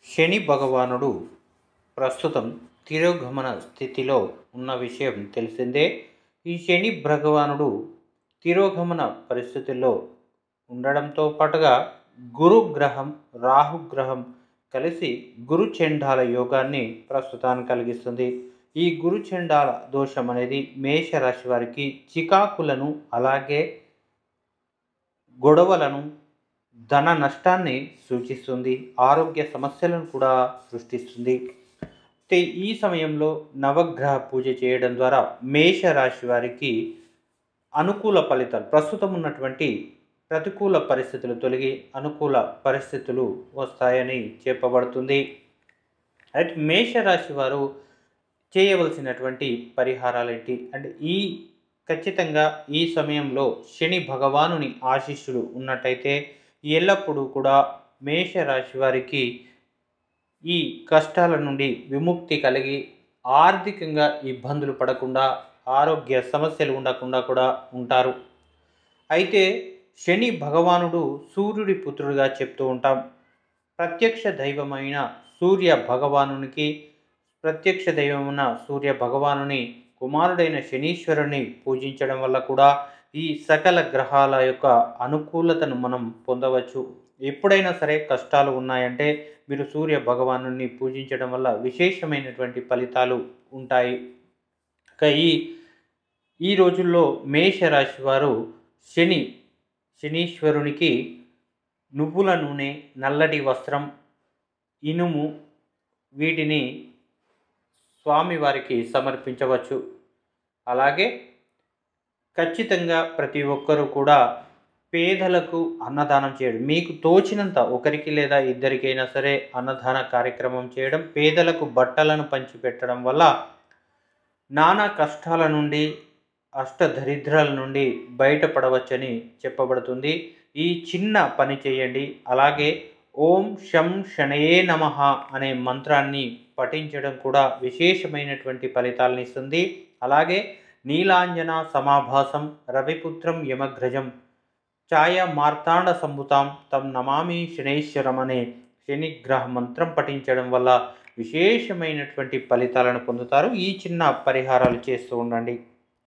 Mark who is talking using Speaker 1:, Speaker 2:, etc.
Speaker 1: శని భగవానుడు ప్రస్తుతం తిరోగమన స్థితిలో ఉన్న విషయం తెలిసిందే ఈ శని భగవానుడు తిరోగమన పరిస్థితుల్లో ఉండడంతో పాటుగా గురుగ్రహం రాహుగ్రహం కలిసి గురుచండాల యోగాన్ని ప్రస్తుతాన్ని కలిగిస్తుంది ఈ గురుచండాల దోషం అనేది మేషరాశి వారికి చికాకులను అలాగే గొడవలను ధన నష్టాన్ని సూచిస్తుంది ఆరోగ్య సమస్యలను కూడా సృష్టిస్తుంది అయితే ఈ సమయంలో నవగ్రహ పూజ చేయడం ద్వారా మేషరాశి వారికి అనుకూల ఫలితాలు ప్రస్తుతం ఉన్నటువంటి ప్రతికూల పరిస్థితులు తొలగి అనుకూల పరిస్థితులు వస్తాయని చెప్పబడుతుంది అయితే మేషరాశి వారు చేయవలసినటువంటి పరిహారాలు ఏంటి అంటే ఈ ఖచ్చితంగా ఈ సమయంలో శని భగవానుని ఆశీస్సులు ఉన్నట్టయితే ఎల్లప్పుడూ కూడా మేషరాశి వారికి ఈ కష్టాల నుండి విముక్తి కలిగి ఆర్థికంగా ఇబ్బందులు పడకుండా ఆరోగ్య సమస్యలు ఉండకుండా కూడా ఉంటారు అయితే శని భగవానుడు సూర్యుడి పుత్రుడిగా చెప్తూ ఉంటాం ప్రత్యక్ష దైవమైన సూర్య భగవానునికి ప్రత్యక్ష దైవమున సూర్య భగవానుని కుమారుడైన శనీశ్వరుని పూజించడం వల్ల కూడా ఈ సకల గ్రహాల యొక్క అనుకూలతను మనం పొందవచ్చు ఎప్పుడైనా సరే కష్టాలు ఉన్నాయంటే మీరు సూర్య భగవాను పూజించడం వల్ల విశేషమైనటువంటి ఫలితాలు ఉంటాయి ఇక ఈ ఈ రోజుల్లో మేషరాశి వారు శని శనీశ్వరునికి నువ్వుల నూనె నల్లటి వస్త్రం ఇనుము వీటిని స్వామివారికి సమర్పించవచ్చు అలాగే ఖచ్చితంగా ప్రతి ఒక్కరూ కూడా పేదలకు అన్నదానం చేయడం మీకు తోచినంత ఒకరికి లేదా ఇద్దరికైనా సరే అన్నదాన కార్యక్రమం చేయడం పేదలకు బట్టలను పంచిపెట్టడం వల్ల నానా కష్టాల నుండి అష్టదరిద్రాల నుండి బయటపడవచ్చని చెప్పబడుతుంది ఈ చిన్న పని చేయండి అలాగే ఓం శం శనయే నమ అనే మంత్రాన్ని పఠించడం కూడా విశేషమైనటువంటి ఫలితాలను ఇస్తుంది అలాగే నీలాంజన సమాభాసం రవిపుత్రం యమగ్రజం ఛాయ మార్తాండ సంభుతాం తం నమామి శనైశ్వరం అనే శనిగ్రహ మంత్రం పఠించడం వల్ల విశేషమైనటువంటి ఫలితాలను పొందుతారు ఈ చిన్న పరిహారాలు చేస్తూ ఉండండి